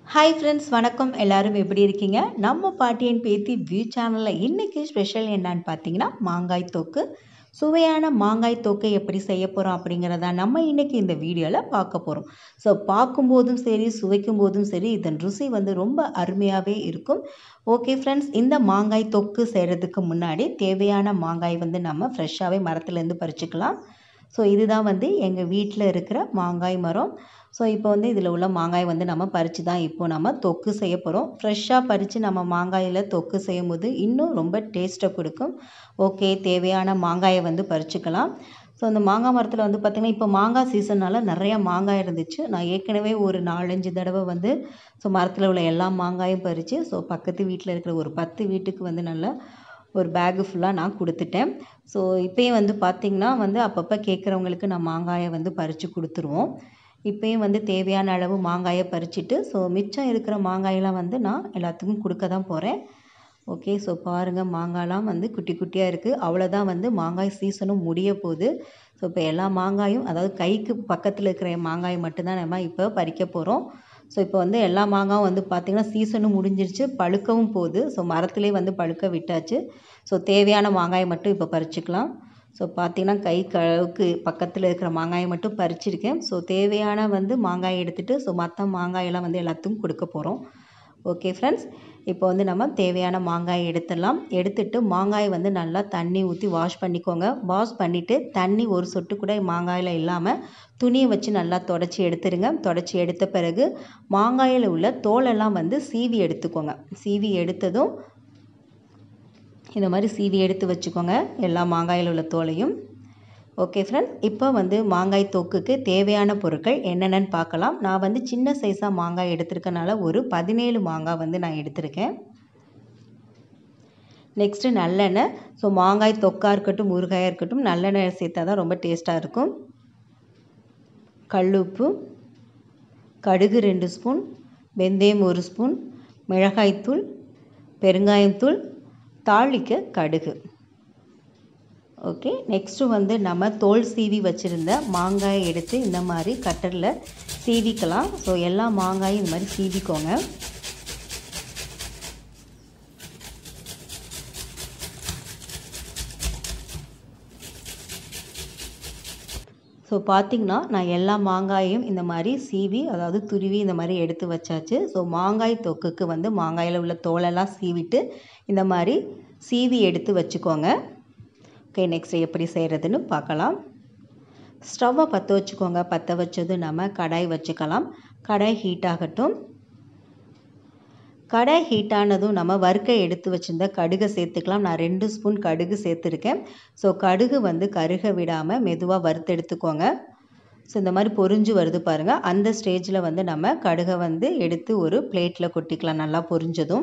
hi friends வணக்கம் எல்லாரும் எப்படி இருக்கீங்க நம்ம பாட்டியன் பேத்தி வியூ சேனலில் இன்றைக்கி ஸ்பெஷல் என்னன்னு பார்த்தீங்கன்னா மாங்காய் தொக்கு சுவையான மாங்காய் தொக்கை எப்படி செய்ய போகிறோம் அப்படிங்கிறத நம்ம இன்றைக்கி இந்த வீடியோவில் பார்க்க போகிறோம் ஸோ பார்க்கும்போதும் சரி சுவைக்கும் போதும் சரி இதன் ருசி வந்து ரொம்ப அருமையாகவே இருக்கும் ஓகே ஃப்ரெண்ட்ஸ் இந்த மாங்காய் தொக்கு செய்கிறதுக்கு முன்னாடி தேவையான மாங்காய் வந்து நம்ம ஃப்ரெஷ்ஷாகவே மரத்துலேருந்து பறிச்சுக்கலாம் ஸோ இதுதான் வந்து எங்கள் வீட்டில் இருக்கிற மாங்காய் மரம் ஸோ இப்போ வந்து இதில் உள்ள மாங்காய் வந்து நம்ம பறித்து தான் இப்போது நம்ம தொக்கு செய்ய போகிறோம் ஃப்ரெஷ்ஷாக பறித்து நம்ம மாங்காயில் தொக்கு செய்யும் போது இன்னும் ரொம்ப டேஸ்ட்டை கொடுக்கும் ஓகே தேவையான மாங்காயை வந்து பறிச்சுக்கலாம் ஸோ அந்த மாங்காய் மரத்தில் வந்து பார்த்திங்கன்னா இப்போ மாங்காய் சீசனால் நிறையா மாங்காய் இருந்துச்சு நான் ஏற்கனவே ஒரு நாலஞ்சு தடவை வந்து ஸோ மரத்தில் உள்ள எல்லா மாங்காயும் பறித்து ஸோ பக்கத்து வீட்டில் இருக்கிற ஒரு பத்து வீட்டுக்கு வந்து நல்லா ஒரு பேகு ஃபுல்லாக நான் கொடுத்துட்டேன் ஸோ இப்போயும் வந்து பார்த்திங்கன்னா வந்து அப்பப்போ கேட்குறவங்களுக்கு நான் மாங்காயை வந்து பறித்து கொடுத்துருவோம் இப்போயும் வந்து தேவையான அளவு மாங்காயை பறிச்சுட்டு ஸோ மிச்சம் இருக்கிற மாங்காயெல்லாம் வந்து நான் எல்லாத்துக்கும் கொடுக்க தான் போகிறேன் ஓகே ஸோ பாருங்கள் மாங்காய்லாம் வந்து குட்டி குட்டியாக இருக்குது அவ்வளோதான் வந்து மாங்காய் சீசனும் முடிய போகுது ஸோ இப்போ எல்லா மாங்காயும் அதாவது கைக்கு பக்கத்தில் இருக்கிற மாங்காய் மட்டும்தான் நம்ம இப்போ பறிக்க போகிறோம் ஸோ இப்போ வந்து எல்லா மாங்காயும் வந்து பார்த்திங்கன்னா சீசனும் முடிஞ்சிருச்சு பழுக்கவும் போகுது ஸோ மரத்துலேயே வந்து பழுக்க விட்டாச்சு ஸோ தேவையான மாங்காயை மட்டும் இப்போ பறிச்சுக்கலாம் ஸோ பார்த்திங்கன்னா கை கழுவுக்கு பக்கத்தில் இருக்கிற மாங்காயை மட்டும் பறிச்சிருக்கேன் ஸோ தேவையான வந்து மாங்காய் எடுத்துகிட்டு ஸோ மற்ற மாங்காயெல்லாம் வந்து எல்லாத்துக்கும் கொடுக்க போகிறோம் ஓகே ஃப்ரெண்ட்ஸ் இப்போ வந்து நம்ம தேவையான மாங்காய் எடுத்துடலாம் எடுத்துட்டு மாங்காய் வந்து நல்லா தண்ணி ஊற்றி வாஷ் பண்ணிக்கோங்க வாஷ் பண்ணிவிட்டு தண்ணி ஒரு சொட்டு கூட மாங்காயில் இல்லாமல் துணியை வச்சு நல்லா தொடச்சி எடுத்துருங்க தொடச்சி எடுத்த பிறகு மாங்காயில் உள்ள தோலெல்லாம் வந்து சீவி எடுத்துக்கோங்க சீவி எடுத்ததும் இந்த மாதிரி சீவி எடுத்து வச்சுக்கோங்க எல்லா மாங்காயில் உள்ள தோலையும் ஓகே ஃப்ரெண்ட்ஸ் இப்போ வந்து மாங்காய் தொக்குக்கு தேவையான பொருட்கள் என்னென்னு பார்க்கலாம் நான் வந்து சின்ன சைஸாக மாங்காய் எடுத்திருக்கனால ஒரு பதினேழு மாங்காய் வந்து நான் எடுத்திருக்கேன் நெக்ஸ்ட்டு நல்லெண்ணெய் ஸோ மாங்காய் தொக்காக இருக்கட்டும் ஊறுகாயாக இருக்கட்டும் நல்லெண்ணெய் சேர்த்தா தான் ரொம்ப டேஸ்ட்டாக இருக்கும் கல்லுப்பு கடுகு ரெண்டு ஸ்பூன் வெந்தயம் ஒரு ஸ்பூன் மிளகாய்த்தூள் பெருங்காயத்தூள் தாளிக்க கடுகு ஓகே நெக்ஸ்ட்டு வந்து நம்ம தோல் சீவி வச்சுருந்த மாங்காயை எடுத்து இந்த மாதிரி கட்டரில் சீவிக்கலாம் ஸோ எல்லா மாங்காயும் இந்த மாதிரி சீவிக்கோங்க ஸோ பார்த்திங்கன்னா நான் எல்லா மாங்காயையும் இந்த மாதிரி சீவி அதாவது துருவி இந்த மாதிரி எடுத்து வச்சாச்சு ஸோ மாங்காய் தொக்குக்கு வந்து மாங்காயில் உள்ள தோலெல்லாம் சீவிட்டு இந்த மாதிரி சீவி எடுத்து வச்சுக்கோங்க ஓகே நெக்ஸ்ட் எப்படி செய்கிறதுன்னு பார்க்கலாம் ஸ்டவ்வை பற்ற வச்சுக்கோங்க பற்ற வச்சது நம்ம கடாய் வச்சுக்கலாம் கடாய் ஹீட் ஆகட்டும் கடாய் ஹீட் ஆனதும் நம்ம வறுக்க எடுத்து வச்சுருந்த கடுகை சேர்த்துக்கலாம் நான் ரெண்டு ஸ்பூன் கடுகு சேர்த்துருக்கேன் ஸோ கடுகு வந்து கருக விடாமல் மெதுவாக வறுத்து எடுத்துக்கோங்க ஸோ இந்த மாதிரி பொரிஞ்சு வருது பாருங்கள் அந்த ஸ்டேஜில் வந்து நம்ம கடுகை வந்து எடுத்து ஒரு பிளேட்டில் கொட்டிக்கலாம் நல்லா பொரிஞ்சதும்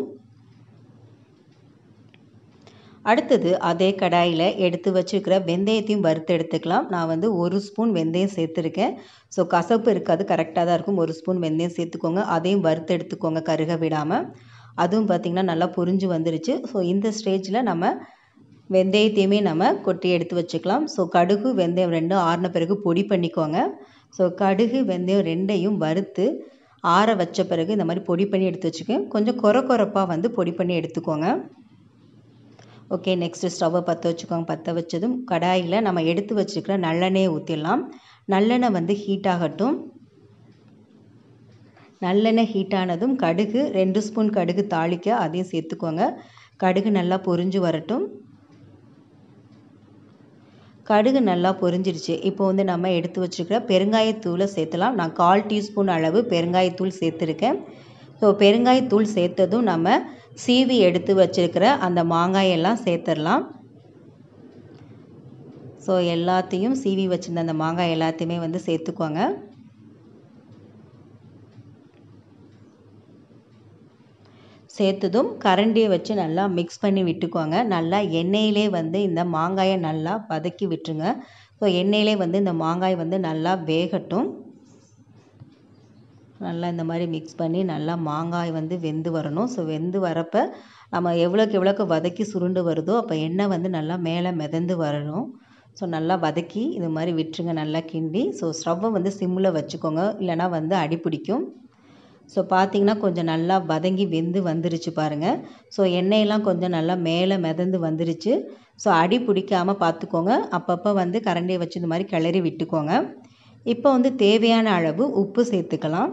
அடுத்தது அதே கடாயில் எடுத்து வச்சுருக்கிற வெந்தயத்தையும் வறுத்து எடுத்துக்கலாம் நான் வந்து ஒரு ஸ்பூன் வெந்தயம் சேர்த்துருக்கேன் ஸோ கசப்பு இருக்காது கரெக்டாக தான் இருக்கும் ஒரு ஸ்பூன் வெந்தயம் சேர்த்துக்கோங்க அதையும் வறுத்து எடுத்துக்கோங்க கருக விடாமல் அதுவும் பார்த்திங்கன்னா நல்லா புரிஞ்சு வந்துருச்சு ஸோ இந்த ஸ்டேஜில் நம்ம வெந்தயத்தையுமே நம்ம கொட்டி எடுத்து வச்சுக்கலாம் ஸோ கடுகு வெந்தயம் ரெண்டும் ஆறின பிறகு பொடி பண்ணிக்கோங்க ஸோ கடுகு வெந்தயம் ரெண்டையும் வறுத்து ஆற வச்ச பிறகு இந்த மாதிரி பொடி பண்ணி எடுத்து வச்சுக்கோங்க கொஞ்சம் கொர கொரப்பாக வந்து பொடி பண்ணி எடுத்துக்கோங்க ஓகே நெக்ஸ்ட்டு ஸ்டவ்வை பற்ற வச்சுக்கோங்க பற்ற வச்சதும் கடாயில் நம்ம எடுத்து வச்சுருக்கிற நல்லெண்ணெயை ஊற்றிடலாம் நல்லெண்ணெய் வந்து ஹீட் ஆகட்டும் நல்லெண்ணெய் ஹீட் ஆனதும் கடுகு ரெண்டு ஸ்பூன் கடுகு தாளிக்க அதையும் சேர்த்துக்கோங்க கடுகு நல்லா பொரிஞ்சு வரட்டும் கடுகு நல்லா பொரிஞ்சிருச்சு இப்போ வந்து நம்ம எடுத்து வச்சுருக்கிற பெருங்காயத்தூளை சேர்த்துலாம் நான் கால் டீஸ்பூன் அளவு பெருங்காயத்தூள் சேர்த்துருக்கேன் ஸோ பெருங்காயத்தூள் சேர்த்ததும் நம்ம சீவி எடுத்து வச்சுருக்கிற அந்த மாங்காயெல்லாம் சேர்த்துடலாம் ஸோ எல்லாத்தையும் சீவி வச்சுருந்த அந்த மாங்காய் எல்லாத்தையுமே வந்து சேர்த்துக்கோங்க சேர்த்ததும் கரண்டியை வச்சு நல்லா மிக்ஸ் பண்ணி விட்டுக்கோங்க நல்லா எண்ணெயிலே வந்து இந்த மாங்காயை நல்லா வதக்கி விட்டுருங்க ஸோ எண்ணெயிலே வந்து இந்த மாங்காய் வந்து நல்லா வேகட்டும் நல்லா இந்த மாதிரி மிக்ஸ் பண்ணி நல்லா மாங்காய் வந்து வெந்து வரணும் ஸோ வெந்து வரப்போ நம்ம எவ்வளோக்கு எவ்வளோக்கு வதக்கி சுருண்டு வருதோ அப்போ எண்ணெய் வந்து நல்லா மேலே மிதந்து வரணும் ஸோ நல்லா வதக்கி இது மாதிரி விட்டுருங்க நல்லா கிண்டி ஸோ ஸ்டவ்வை வந்து சிம்மில் வச்சுக்கோங்க இல்லைனா வந்து அடி பிடிக்கும் ஸோ பார்த்தீங்கன்னா கொஞ்சம் நல்லா வதங்கி வெந்து வந்துருச்சு பாருங்கள் ஸோ எண்ணெயெல்லாம் கொஞ்சம் நல்லா மேலே மிதந்து வந்துருச்சு ஸோ அடி பிடிக்காமல் பார்த்துக்கோங்க அப்பப்போ வந்து கரண்டியை வச்சு இந்த மாதிரி கிளறி விட்டுக்கோங்க இப்போ வந்து தேவையான அளவு உப்பு சேர்த்துக்கலாம்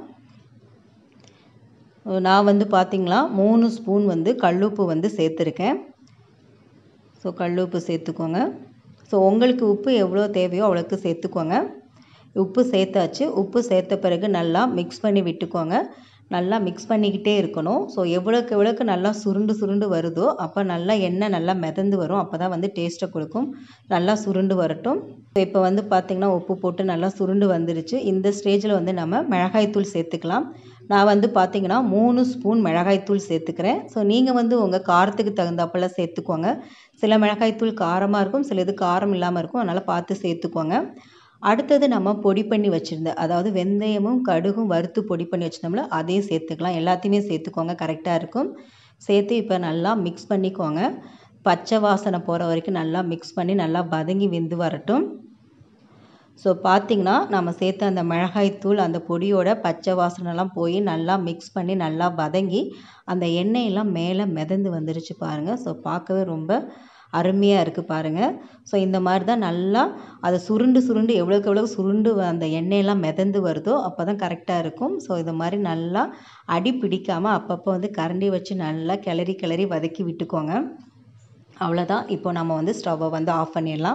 நான் வந்து பார்த்திங்களா மூணு ஸ்பூன் வந்து கல்லுப்பு வந்து சேர்த்துருக்கேன் ஸோ கல்லுப்பு சேர்த்துக்கோங்க ஸோ உங்களுக்கு உப்பு எவ்வளோ தேவையோ அவ்வளோக்கு சேர்த்துக்கோங்க உப்பு சேர்த்தாச்சு உப்பு சேர்த்த பிறகு நல்லா மிக்ஸ் பண்ணி விட்டுக்கோங்க நல்லா மிக்ஸ் பண்ணிக்கிட்டே இருக்கணும் ஸோ எவ்வளோக்கு எவ்வளோக்கு நல்லா சுருண்டு சுருண்டு வருதோ அப்போ நல்லா எண்ணெய் நல்லா மிதந்து வரும் அப்போ தான் வந்து டேஸ்ட்டை கொடுக்கும் நல்லா சுருண்டு வரட்டும் இப்போ வந்து பார்த்திங்கன்னா உப்பு போட்டு நல்லா சுருண்டு வந்துருச்சு இந்த ஸ்டேஜில் வந்து நம்ம மிளகாய்த்தூள் சேர்த்துக்கலாம் நான் வந்து பார்த்திங்கன்னா மூணு ஸ்பூன் மிளகாய்த்தூள் சேர்த்துக்கிறேன் ஸோ நீங்கள் வந்து உங்கள் காரத்துக்கு தகுந்தாப்பில் சேர்த்துக்கோங்க சில மிளகாய்த்தூள் காரமாக இருக்கும் சில இது காரம் இல்லாமல் இருக்கும் அதனால் பார்த்து சேர்த்துக்கோங்க அடுத்தது நம்ம பொடி பண்ணி வச்சுருந்த அதாவது வெந்தயமும் கடுகும் வறுத்து பொடி பண்ணி வச்சுருந்தோம்ல அதையும் சேர்த்துக்கலாம் எல்லாத்தையுமே சேர்த்துக்கோங்க கரெக்டாக இருக்கும் சேர்த்து இப்போ நல்லா மிக்ஸ் பண்ணிக்கோங்க பச்சை வாசனை போகிற வரைக்கும் நல்லா மிக்ஸ் பண்ணி நல்லா வதங்கி வெந்து வரட்டும் ஸோ பார்த்திங்கன்னா நம்ம சேர்த்த அந்த மிளகாய்த்தூள் அந்த பொடியோட பச்சை வாசனைலாம் போய் நல்லா மிக்ஸ் பண்ணி நல்லா வதங்கி அந்த எண்ணெயெல்லாம் மேலே மிதந்து வந்துருச்சு பாருங்கள் ஸோ பார்க்கவே ரொம்ப அருமையாக இருக்குது பாருங்கள் ஸோ இந்த மாதிரி தான் நல்லா அதை சுருண்டு சுருண்டு எவ்வளோக்கு எவ்வளோ சுருண்டு அந்த எண்ணெயெல்லாம் மிதந்து வருதோ அப்போ தான் கரெக்டாக இருக்கும் ஸோ இது மாதிரி நல்லா அடி பிடிக்காமல் அப்பப்போ வந்து கரண்டி வச்சு நல்லா கிளறி கிளறி வதக்கி விட்டுக்கோங்க அவ்வளோதான் இப்போ நம்ம வந்து ஸ்டவ்வை வந்து ஆஃப் பண்ணிடலாம்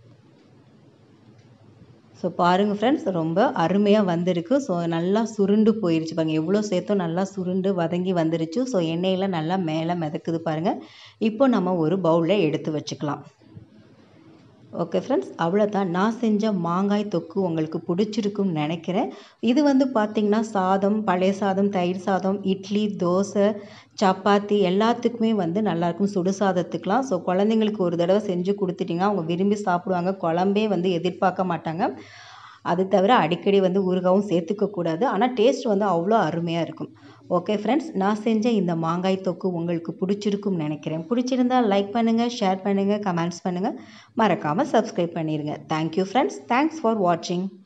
ஸோ பாருங்கள் ஃப்ரெண்ட்ஸ் ரொம்ப அருமையாக வந்திருக்கு ஸோ நல்லா சுருண்டு போயிடுச்சு பாருங்கள் எவ்வளோ சேர்த்தோம் நல்லா சுருண்டு வதங்கி வந்துருச்சு ஸோ எண்ணெயில் நல்லா மேலே மிதக்குது பாருங்கள் இப்போ நம்ம ஒரு பவுலில் எடுத்து வச்சுக்கலாம் ஓகே ஃப்ரெண்ட்ஸ் அவ்வளோதான் நான் செஞ்ச மாங்காய் தொக்கு உங்களுக்கு பிடிச்சிருக்குன்னு நினைக்கிறேன் இது வந்து பார்த்திங்கன்னா சாதம் பழைய சாதம் தயிர் சாதம் இட்லி தோசை சப்பாத்தி எல்லாத்துக்குமே வந்து நல்லாயிருக்கும் சுடு சாதத்துக்கெலாம் ஸோ குழந்தைங்களுக்கு ஒரு தடவை செஞ்சு கொடுத்துட்டிங்கன்னா அவங்க விரும்பி சாப்பிடுவாங்க குழம்பே வந்து எதிர்பார்க்க மாட்டாங்க அது தவிர அடிக்கடி வந்து ஊறுகாவும் சேர்த்துக்கக்கூடாது ஆனால் டேஸ்ட் வந்து அவ்வளோ அருமையாக இருக்கும் ஓகே ஃப்ரெண்ட்ஸ் நான் செஞ்ச இந்த மாங்காய் தொக்கு உங்களுக்கு பிடிச்சிருக்கும்னு நினைக்கிறேன் பிடிச்சிருந்தால் லைக் பண்ணுங்கள் ஷேர் பண்ணுங்கள் கமெண்ட்ஸ் பண்ணுங்கள் மறக்காமல் சப்ஸ்கிரைப் பண்ணிடுங்க தேங்க்யூ ஃப்ரெண்ட்ஸ் தேங்க்ஸ் ஃபார் வாட்சிங்